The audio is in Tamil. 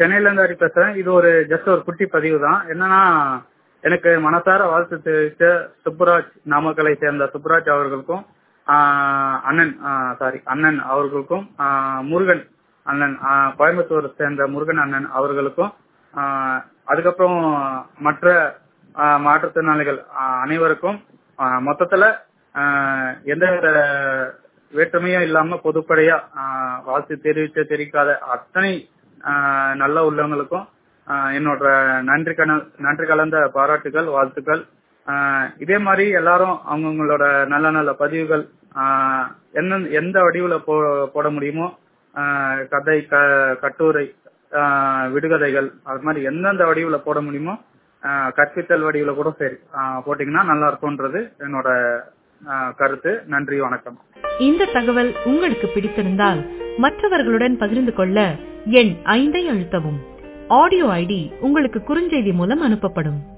சென்னையில இருந்து ஹரி பேசுறேன் இது ஒரு ஜஸ்ட் ஒரு குட்டி பதிவு தான் என்னன்னா எனக்கு மனசார வாழ்த்து தெரிவித்த சுப்புராஜ் நாமக்கலை சேர்ந்த சுப்புராஜ் அவர்களுக்கும் ஆஹ் அண்ணன் சாரி அண்ணன் அவர்களுக்கும் ஆஹ் முருகன் அண்ணன் ஆஹ் கோயம்புத்தூர் சேர்ந்த முருகன் அண்ணன் அவர்களுக்கும் ஆஹ் அதுக்கப்புறம் மற்ற ஆஹ் மாற்றுத்திறனாளிகள் ஆஹ் அனைவருக்கும் ஆஹ் மொத்தத்துல ஆஹ் எந்தவித வேற்றுமையும் இல்லாம பொதுப்படையா ஆஹ் வாழ்த்து தெரிவித்த தெரிவிக்காத அத்தனை ஆஹ் நல்ல உள்ளவங்களுக்கும் ஆஹ் என்னோட நன்றி கன நன்றி கலந்த பாராட்டுகள் வாழ்த்துக்கள் ஆஹ் இதே மாதிரி எல்லாரும் அவங்கவுங்களோட நல்ல நல்ல பதிவுகள் ஆஹ் என்ன எந்த வடிவுல போ போட முடியுமோ ஆஹ் கதை க கட்டுரை ஆஹ் விடுகதைகள் அது மாதிரி எந்தெந்த வடிவுல போட முடியுமோ ஆஹ் கற்பித்தல் வடிவுல கூட சரி ஆஹ் போட்டீங்கன்னா நல்லா இருக்கும்ன்றது என்னோட ஆஹ் கருத்து நன்றி வணக்கம் இந்த தகவல் உங்களுக்கு பிடித்திருந்தால் மற்றவர்களுடன் பகிர்ந்து கொள்ள எண் ஐந்தை அழுத்தவும் ஆடியோ ஐடி உங்களுக்கு குறுஞ்செய்தி மூலம் அனுப்பப்படும்